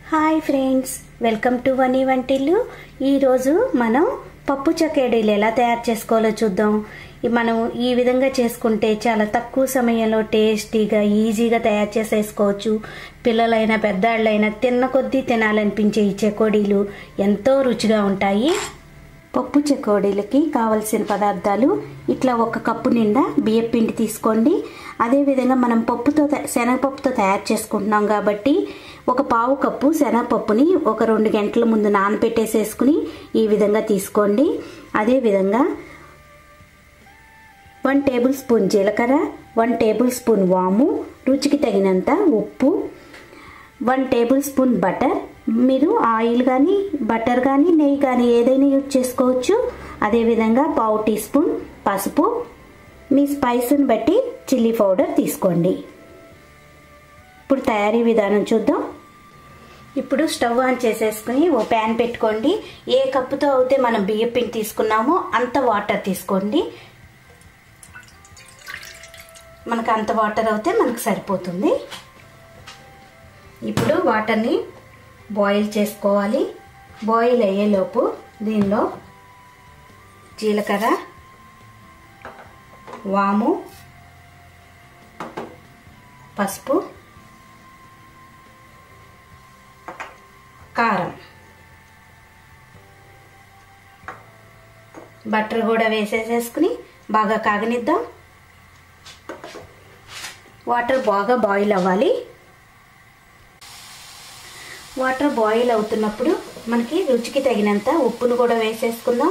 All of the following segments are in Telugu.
hi friends welcome to Vani వంటిల్లు ఈరోజు మనం పప్పు చకేడీలు ఎలా తయారు చేసుకోవాలో చూద్దాం ఈ మనం ఈ విధంగా చేసుకుంటే చాలా తక్కువ సమయంలో టేస్టీగా ఈజీగా తయారు చేసేసుకోవచ్చు పిల్లలైనా పెద్దాళ్ళైనా తిన్న కొద్దీ తినాలనిపించే ఈ చెకోడీలు ఎంతో రుచిగా ఉంటాయి పప్పు చెకోడీలకి కావలసిన పదార్థాలు ఇట్లా ఒక కప్పు నిండా బియ్యం పిండి తీసుకోండి అదేవిధంగా మనం పప్పుతో శనగపప్పుతో తయారు చేసుకుంటున్నాం కాబట్టి ఒక పావు కప్పు శనగపప్పుని ఒక రెండు గంటల ముందు నానబెట్టేసేసుకుని ఈ విధంగా తీసుకోండి అదేవిధంగా వన్ టేబుల్ స్పూన్ జీలకర్ర వన్ టేబుల్ స్పూన్ వాము రుచికి తగినంత ఉప్పు వన్ టేబుల్ స్పూన్ బటర్ మీరు ఆయిల్ కానీ బటర్ కానీ నెయ్యి కానీ ఏదైనా యూజ్ చేసుకోవచ్చు అదేవిధంగా పావు టీ స్పూన్ పసుపు మీ స్పైస్ని బట్టి చిల్లీ పౌడర్ తీసుకోండి ఇప్పుడు తయారీ విధానం చూద్దాం ఇప్పుడు స్టవ్ ఆన్ చేసేసుకుని ఓ ప్యాన్ పెట్టుకోండి ఏ కప్పుతో అయితే మనం బియ్యం పిండి తీసుకున్నామో అంత వాటర్ తీసుకోండి మనకు అంత వాటర్ అయితే మనకు సరిపోతుంది ఇప్పుడు వాటర్ని బాయిల్ చేసుకోవాలి బాయిల్ అయ్యేలోపు దీనిలో జీలకర్ర వాము పసుపు కారం బటర్ కూడా వేసేసేసుకుని బాగా కాగనిద్దాం వాటర్ బాగా బాయిల్ అవ్వాలి వాటర్ బాయిల్ అవుతున్నప్పుడు మనకి రుచికి తగినంత ఉప్పును కూడా వేసేసుకుందాం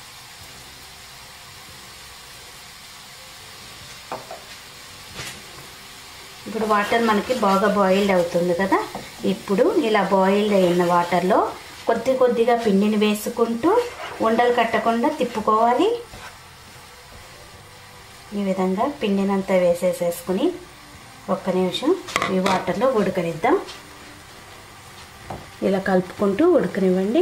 ఇప్పుడు వాటర్ మనకి బాగా బాయిల్డ్ అవుతుంది కదా ఇప్పుడు ఇలా బాయిల్డ్ అయిన వాటర్లో కొద్ది కొద్దిగా పిండిని వేసుకుంటూ ఉండలు కట్టకుండా తిప్పుకోవాలి ఈ విధంగా పిండినంతా వేసేసేసుకుని ఒక్క నిమిషం ఈ వాటర్లో ఉడకనిద్దాం ఇలా కలుపుకుంటూ ఉడకనివ్వండి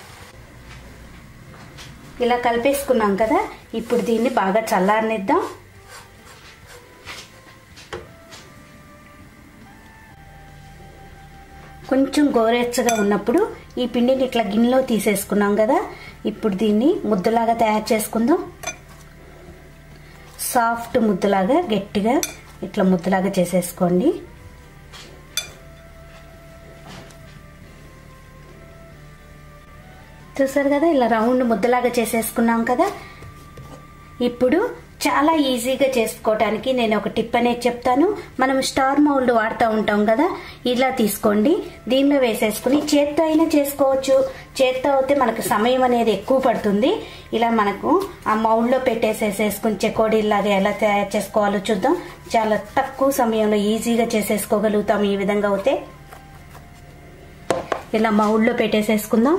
ఇలా కలిపేసుకున్నాం కదా ఇప్పుడు దీన్ని బాగా చల్లారనిద్దాం కొంచెం గోరెచ్చగా ఉన్నప్పుడు ఈ పిండిని ఇట్లా గిన్నెలో తీసేసుకున్నాం కదా ఇప్పుడు దీన్ని ముద్దలాగా తయారు చేసుకుందాం సాఫ్ట్ ముద్దలాగా గట్టిగా ఇట్లా ముద్దలాగా చేసేసుకోండి చూసారు కదా ఇలా రౌండ్ ముద్దలాగా చేసేసుకున్నాం కదా ఇప్పుడు చాలా ఈజీగా చేసుకోవటానికి నేను ఒక టిప్ అనేది చెప్తాను మనం స్టార్ మౌల్డ్ వాడుతూ ఉంటాం కదా ఇలా తీసుకోండి దీనిలో వేసేసుకుని చేత్తో అయినా చేసుకోవచ్చు చేత్తో అయితే మనకు సమయం అనేది ఎక్కువ పడుతుంది ఇలా మనకు ఆ మౌల్డ్లో పెట్టేసేసేసుకుని చెకోడీలాగా ఎలా తయారు చేసుకోవాలో చూద్దాం చాలా తక్కువ సమయంలో ఈజీగా చేసేసుకోగలుగుతాం ఈ విధంగా అయితే ఇలా మౌల్డ్లో పెట్టేసేసుకుందాం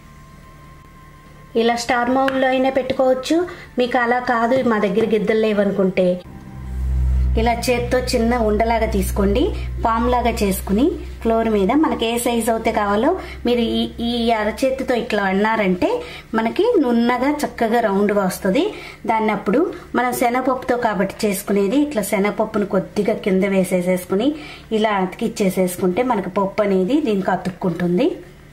ఇలా స్టార్ మౌల్లో అయినా పెట్టుకోవచ్చు మీకు అలా కాదు మా దగ్గర గిద్దలు లేవనుకుంటే ఇలా చేత్తో చిన్న ఉండలాగా తీసుకోండి పామ్లాగా చేసుకుని ఫ్లోర్ మీద మనకి ఏ సైజ్ అయితే కావాలో మీరు ఈ ఈ అరచేతితో ఇట్లా అన్నారంటే మనకి నున్నగా చక్కగా రౌండ్గా వస్తుంది దాన్ని అప్పుడు మనం శనగపప్పుతో కాబట్టి చేసుకునేది ఇట్లా శనగపప్పును కొద్దిగా కింద వేసేసేసుకుని ఇలా అతికిచ్చేసేసుకుంటే మనకి పప్పు అనేది దీనికి అతుక్కుంటుంది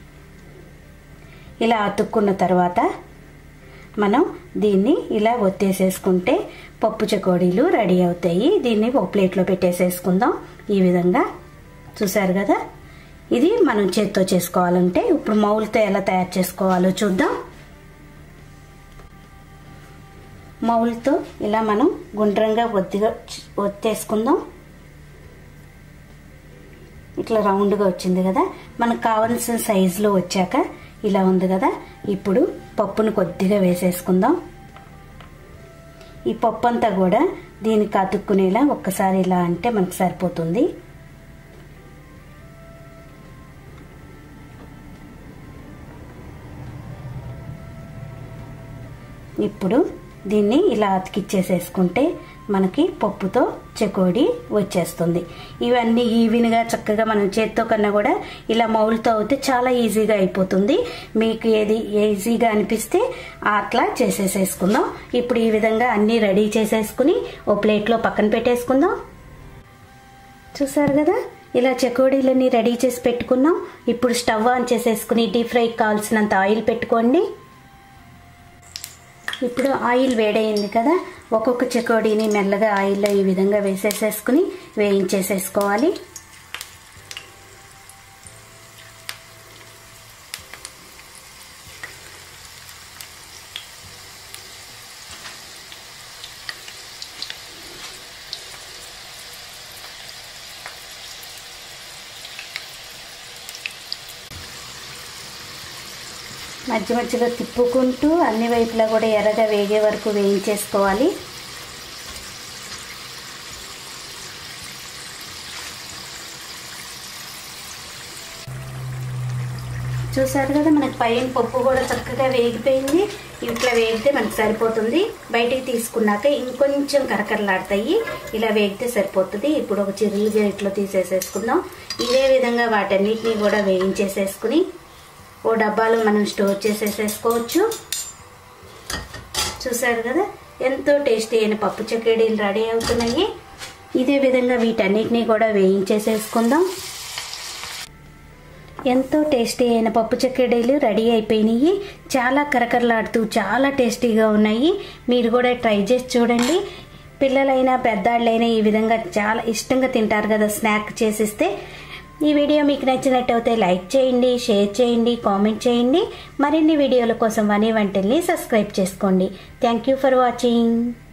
ఇలా అతుక్కున్న తర్వాత మనం దీన్ని ఇలా ఒత్తేసేసుకుంటే పప్పు చకోడీలు రెడీ అవుతాయి దీన్ని ఒక ప్లేట్లో పెట్టేసేసుకుందాం ఈ విధంగా చూసారు కదా ఇది మనం చేత్తో చేసుకోవాలంటే ఇప్పుడు మౌల్తో ఎలా తయారు చేసుకోవాలో చూద్దాం మౌల్తో ఇలా మనం గుండ్రంగా ఒత్తిగా ఒత్తేసుకుందాం ఇట్లా రౌండ్గా వచ్చింది కదా మనకు కావాల్సిన సైజులో వచ్చాక ఇలా ఉంది కదా ఇప్పుడు పప్పును కొద్దిగా వేసేసుకుందాం ఈ పప్పు అంతా కూడా దీనికి అతుక్కునేలా ఒక్కసారి ఇలా అంటే మనకు సరిపోతుంది ఇప్పుడు దీన్ని ఇలా అతికిచ్చేసేసుకుంటే మనకి పప్పుతో చెకోడి వచ్చేస్తుంది ఇవన్నీ ఈవెన్గా చక్కగా మనం చేత్తో కన్నా కూడా ఇలా మౌల్తో అయితే చాలా ఈజీగా అయిపోతుంది మీకు ఏది ఈజీగా అనిపిస్తే అట్లా చేసేసేసుకుందాం ఇప్పుడు ఈ విధంగా అన్నీ రెడీ చేసేసుకుని ఓ ప్లేట్లో పక్కన పెట్టేసుకుందాం చూసారు కదా ఇలా చెకోడీలన్నీ రెడీ చేసి పెట్టుకున్నాం ఇప్పుడు స్టవ్ ఆన్ చేసేసుకుని డీప్ ఫ్రైకి కావాల్సినంత ఆయిల్ పెట్టుకోండి ఇప్పుడు ఆయిల్ వేడైంది కదా ఒక్కొక్క చెకోడీని మెల్లగా ఆయిల్లో ఈ విధంగా వేసేసేసుకుని వేయించేసేసుకోవాలి మధ్య మధ్యలో తిప్పుకుంటూ అన్ని వైపులా కూడా ఎర్రగా వేగే వరకు వేయించేసుకోవాలి చూసారు కదా మనకి పైన పప్పు కూడా చక్కగా వేగిపోయింది ఇట్లా వేగితే మనకు సరిపోతుంది బయటికి తీసుకున్నాక ఇంకొంచెం కరకరలాడతాయి ఇలా వేగితే సరిపోతుంది ఇప్పుడు ఒక చిరులు గరిట్లో తీసేసేసుకుందాం ఇదే విధంగా వాటన్నిటిని కూడా వేయించేసేసుకుని ఓ డబ్బాలో మనం స్టోర్ చేసేసేసుకోవచ్చు చూసారు కదా ఎంతో టేస్టీ అయిన పప్పు చకేడీలు రెడీ అవుతున్నాయి ఇదే విధంగా వీటన్నిటిని కూడా వేయించేసేసుకుందాం ఎంతో టేస్టీ అయిన పప్పు చక్కెడీలు రెడీ అయిపోయినాయి చాలా కరకరలాడుతూ చాలా టేస్టీగా ఉన్నాయి మీరు కూడా ట్రై చేసి చూడండి పిల్లలైనా పెద్దాళ్ళైనా ఈ విధంగా చాలా ఇష్టంగా తింటారు కదా స్నాక్ చేసిస్తే ఈ వీడియో మీకు నచ్చినట్టయితే లైక్ చేయండి షేర్ చేయండి కామెంట్ చేయండి మరిన్ని వీడియోల కోసం వనీ వంటల్ని సబ్స్క్రైబ్ చేసుకోండి థ్యాంక్ యూ ఫర్ వాచింగ్